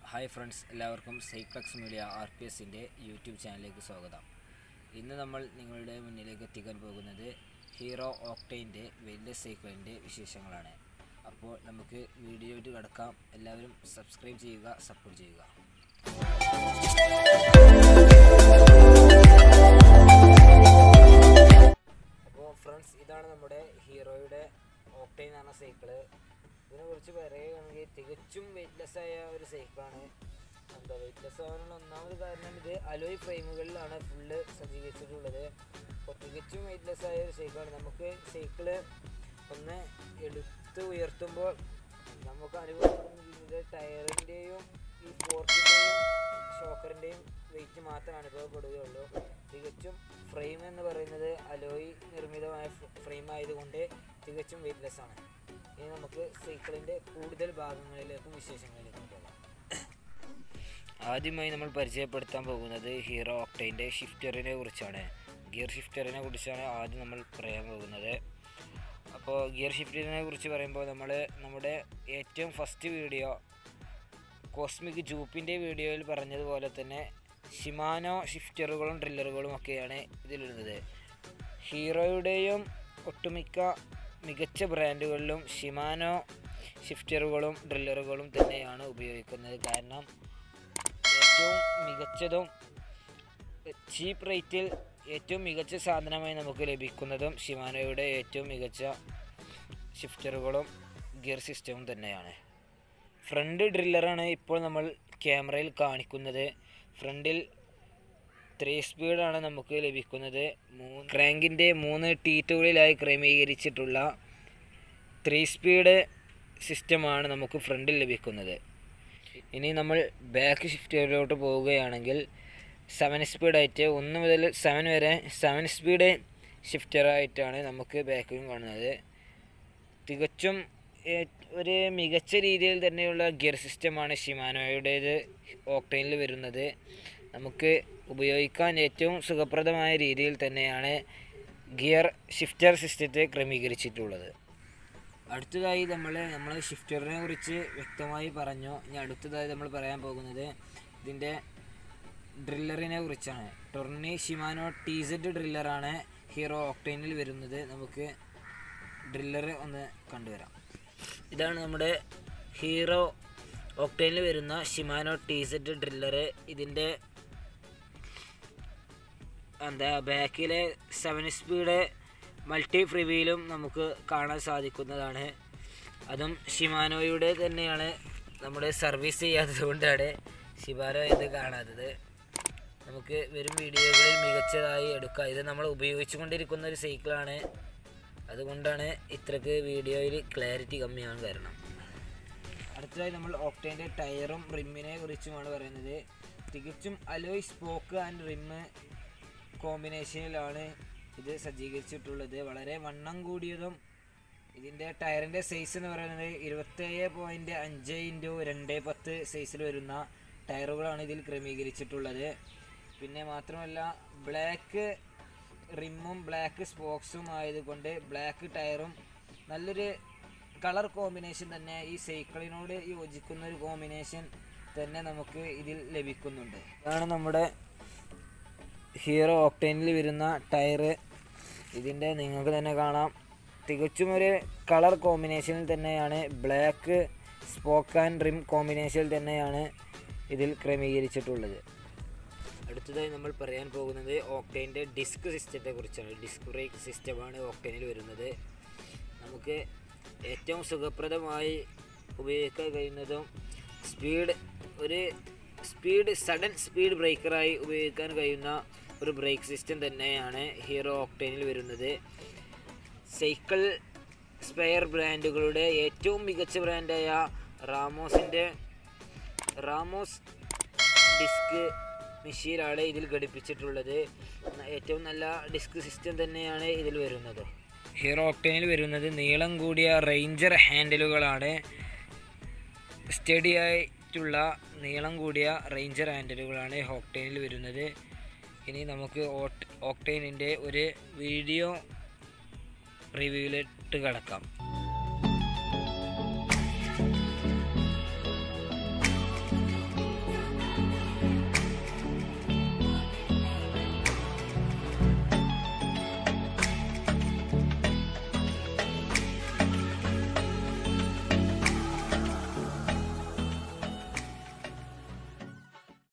hi friends എല്ലാവർക്കും സൈക്ലക്സ് media R P എസിൻ്റെ യൂട്യൂബ് ചാനലിലേക്ക് സ്വാഗതം ഇന്ന് നമ്മൾ നിങ്ങളുടെ മുന്നിലേക്ക് എത്തിക്കാൻ പോകുന്നത് ഹീറോ ഓക്ടൈൻ്റെ വലിയ സൈക്കിളിൻ്റെ വിശേഷങ്ങളാണ് അപ്പോൾ നമുക്ക് വീഡിയോയിട്ട് കിടക്കാം എല്ലാവരും സബ്സ്ക്രൈബ് ചെയ്യുക സപ്പോർട്ട് ചെയ്യുക അപ്പോൾ ഫ്രണ്ട്സ് ഇതാണ് നമ്മുടെ ഹീറോയുടെ ഓക്ടൈൻ എന്ന് പറഞ്ഞ സൈക്കിള് ഇതിനെ കുറിച്ച് പറയുകയാണെങ്കിൽ തികച്ചും വെയിറ്റ്ലെസ് ആയ ഒരു സൈക്കിളാണ് എന്താ വെയിറ്റ്ലെസ് ആവാനുള്ള ഒന്നാമത് കാരണം ഇത് അലോയ് ഫ്രെയിമുകളിലാണ് ഫുള്ള് സജ്ജീകരിച്ചിട്ടുള്ളത് അപ്പോൾ തികച്ചും വെയിറ്റ്ലെസ് ആയ ഒരു സൈക്കിളാണ് നമുക്ക് സൈക്കിള് ഒന്ന് എടുത്ത് ഉയർത്തുമ്പോൾ നമുക്ക് അനുഭവപ്പെടുന്നത് ടയറിൻ്റെയും ഈ ഫോർക്കിൻ്റെയും ഷോക്കറിൻ്റെയും വെയിറ്റ് മാത്രം അനുഭവപ്പെടുകയുള്ളൂ തികച്ചും ഫ്രെയിം എന്ന് പറയുന്നത് അലോയ് നിർമ്മിതമായ ഫ്രെയിം ആയതുകൊണ്ട് തികച്ചും വെയിറ്റ്ലെസ് ആണ് ഇനി നമുക്ക് സൈക്കിളിൻ്റെ കൂടുതൽ ഭാഗങ്ങളിലേക്കും വിശേഷങ്ങളിലേക്കും പോകാം ആദ്യമായി നമ്മൾ പരിചയപ്പെടുത്താൻ പോകുന്നത് ഹീറോ ഓക്ടൈൻ്റെ ഷിഫ്റ്ററിനെ കുറിച്ചാണ് ഗിയർ ഷിഫ്റ്ററിനെ കുറിച്ചാണ് ആദ്യം നമ്മൾ പറയാൻ പോകുന്നത് അപ്പോൾ ഗിയർ ഷിഫ്റ്ററിനെ കുറിച്ച് പറയുമ്പോൾ നമ്മൾ നമ്മുടെ ഏറ്റവും ഫസ്റ്റ് വീഡിയോ കോസ്മിക് ജൂപ്പിൻ്റെ വീഡിയോയിൽ പറഞ്ഞതുപോലെ തന്നെ ഷിമാനോ ഷിഫ്റ്ററുകളും ഡ്രില്ലറുകളും ഒക്കെയാണ് ഇതിലിടുന്നത് ഹീറോയുടെയും ഒട്ടുമിക്ക മികച്ച ബ്രാൻഡുകളിലും ഷിമാനോ ഷിഫ്റ്ററുകളും ഡ്രില്ലറുകളും തന്നെയാണ് ഉപയോഗിക്കുന്നത് കാരണം ഏറ്റവും മികച്ചതും ചീപ്പ് റേറ്റിൽ ഏറ്റവും മികച്ച സാധനമായി നമുക്ക് ലഭിക്കുന്നതും ഷിമാനോയുടെ ഏറ്റവും മികച്ച ഷിഫ്റ്ററുകളും ഗിയർ സിസ്റ്റവും തന്നെയാണ് ഫ്രണ്ട് ഡ്രില്ലറാണ് ഇപ്പോൾ നമ്മൾ ക്യാമറയിൽ കാണിക്കുന്നത് ഫ്രണ്ടിൽ ത്രീ സ്പീഡാണ് നമുക്ക് ലഭിക്കുന്നത് മൂന്ന് ക്രാങ്കിൻ്റെ മൂന്ന് ടീറ്റുകളിലായി ക്രമീകരിച്ചിട്ടുള്ള ത്രീ സ്പീഡ് സിസ്റ്റമാണ് നമുക്ക് ഫ്രണ്ടിൽ ലഭിക്കുന്നത് ഇനി നമ്മൾ ബാക്ക് ഷിഫ്റ്റിലോട്ട് പോവുകയാണെങ്കിൽ സെവൻ സ്പീഡായിട്ട് ഒന്ന് മുതൽ സെവൻ വരെ സെവൻ സ്പീഡ് ഷിഫ്റ്ററായിട്ടാണ് നമുക്ക് ബാക്കിലും കാണുന്നത് തികച്ചും ഏ- ഒരു മികച്ച രീതിയിൽ തന്നെയുള്ള ഗിയർ സിസ്റ്റമാണ് ഷിമാനോയുടേത് ഓക്ടൈനിൽ വരുന്നത് നമുക്ക് ഉപയോഗിക്കാൻ ഏറ്റവും സുഖപ്രദമായ രീതിയിൽ തന്നെയാണ് ഗിയർ ഷിഫ്റ്റർ സിസ്റ്റത്തെ ക്രമീകരിച്ചിട്ടുള്ളത് അടുത്തതായി നമ്മൾ നമ്മൾ ഷിഫ്റ്ററിനെ കുറിച്ച് വ്യക്തമായി പറഞ്ഞു ഇനി അടുത്തതായി നമ്മൾ പറയാൻ പോകുന്നത് ഇതിൻ്റെ ഡ്രില്ലറിനെ കുറിച്ചാണ് ടൊർണി ഷിമാനോ ടി സെഡ് ഡ്രില്ലറാണ് ഹീറോ ഓക്ടൈനിൽ വരുന്നത് നമുക്ക് ഡ്രില്ലർ ഒന്ന് കണ്ടുവരാം ഇതാണ് നമ്മുടെ ഹീറോ ഓക്ടൈനിൽ വരുന്ന ഷിമാനോ ടി സെഡ് ഡ്രില്ലർ ഇതിൻ്റെ എന്താ ബാക്കിലെ സെവൻ സ്പീഡ് മൾട്ടി ഫ്രിവിയിലും നമുക്ക് കാണാൻ സാധിക്കുന്നതാണ് അതും ഷിമാനോയുടെ തന്നെയാണ് നമ്മൾ സർവീസ് ചെയ്യാത്തത് കൊണ്ടാണ് ഷിമാനോ ഇത് കാണാത്തത് നമുക്ക് വരും വീഡിയോകളിൽ മികച്ചതായി എടുക്കാം ഇത് നമ്മൾ ഉപയോഗിച്ചു കൊണ്ടിരിക്കുന്ന ഒരു സൈക്കിളാണ് അതുകൊണ്ടാണ് ഇത്രക്ക് വീഡിയോയിൽ ക്ലാരിറ്റി കമ്മിയാണ് കാരണം അടുത്തതായി നമ്മൾ ഓക്ടൈൻ്റെ ടയറും റിമ്മിനെ കുറിച്ചുമാണ് പറയുന്നത് തികച്ചും അലോയ് സ്പോക്ക് ആൻഡ് റിമ്മ് കോമ്പിനേഷനിലാണ് ഇത് സജ്ജീകരിച്ചിട്ടുള്ളത് വളരെ വണ്ണം കൂടിയതും ഇതിൻ്റെ ടയറിൻ്റെ സൈസ് എന്ന് പറയുന്നത് ഇരുപത്തേഴ് പോയിൻറ്റ് അഞ്ച് ഇൻറ്റു രണ്ട് പത്ത് സൈസിൽ വരുന്ന ടയറുകളാണ് ഇതിൽ ക്രമീകരിച്ചിട്ടുള്ളത് പിന്നെ മാത്രമല്ല ബ്ലാക്ക് റിമ്മും ബ്ലാക്ക് സ്പോക്സും ആയതുകൊണ്ട് ബ്ലാക്ക് ടയറും നല്ലൊരു കളർ കോമ്പിനേഷൻ തന്നെ ഈ സൈക്കിളിനോട് യോജിക്കുന്ന ഒരു കോമ്പിനേഷൻ തന്നെ നമുക്ക് ഇതിൽ ലഭിക്കുന്നുണ്ട് ഇതാണ് നമ്മുടെ ഹീറോ ഓക്ടൈനിൽ വരുന്ന ടയർ ഇതിൻ്റെ നിങ്ങൾക്ക് തന്നെ കാണാം തികച്ചും ഒരു കളർ കോമ്പിനേഷനിൽ തന്നെയാണ് ബ്ലാക്ക് സ്പോക്ക് ആൻഡ് റിം കോമ്പിനേഷനിൽ തന്നെയാണ് ഇതിൽ ക്രമീകരിച്ചിട്ടുള്ളത് അടുത്തതായി നമ്മൾ പറയാൻ പോകുന്നത് ഓക്ടൈൻ്റെ ഡിസ്ക് സിസ്റ്റത്തെ കുറിച്ചാണ് ഡിസ്ക് ബ്രേക്ക് സിസ്റ്റമാണ് ഓക്ടൈനിൽ വരുന്നത് നമുക്ക് ഏറ്റവും സുഖപ്രദമായി ഉപയോഗിക്കാൻ കഴിയുന്നതും സ്പീഡ് ഒരു സ്പീഡ് സഡൻ സ്പീഡ് ബ്രേക്കറായി ഉപയോഗിക്കാൻ കഴിയുന്ന ഒരു ബ്രേക്ക് സിസ്റ്റം തന്നെയാണ് ഹീറോ ഓക്ടൈനിൽ വരുന്നത് സൈക്കിൾ സ്പെയർ ബ്രാൻഡുകളുടെ ഏറ്റവും മികച്ച ബ്രാൻഡായ റാമോസിൻ്റെ റാമോസ് ഡിസ്ക് മെഷീനാണ് ഇതിൽ ഘടിപ്പിച്ചിട്ടുള്ളത് ഏറ്റവും നല്ല ഡിസ്ക് സിസ്റ്റം തന്നെയാണ് ഇതിൽ വരുന്നത് ഹീറോ ഓക്ടൈനിൽ വരുന്നത് നീളം കൂടിയ റേഞ്ചർ ഹാൻഡിലുകളാണ് സ്റ്റഡി ആയിട്ടുള്ള നീളം കൂടിയ റേഞ്ചർ ഹാൻഡിലുകളാണ് ഓക്ടൈനിൽ വരുന്നത് ഇനി നമുക്ക് ഓക്ടൈനിൻ്റെ ഒരു വീഡിയോ റിവ്യൂവിലിട്ട് കിടക്കാം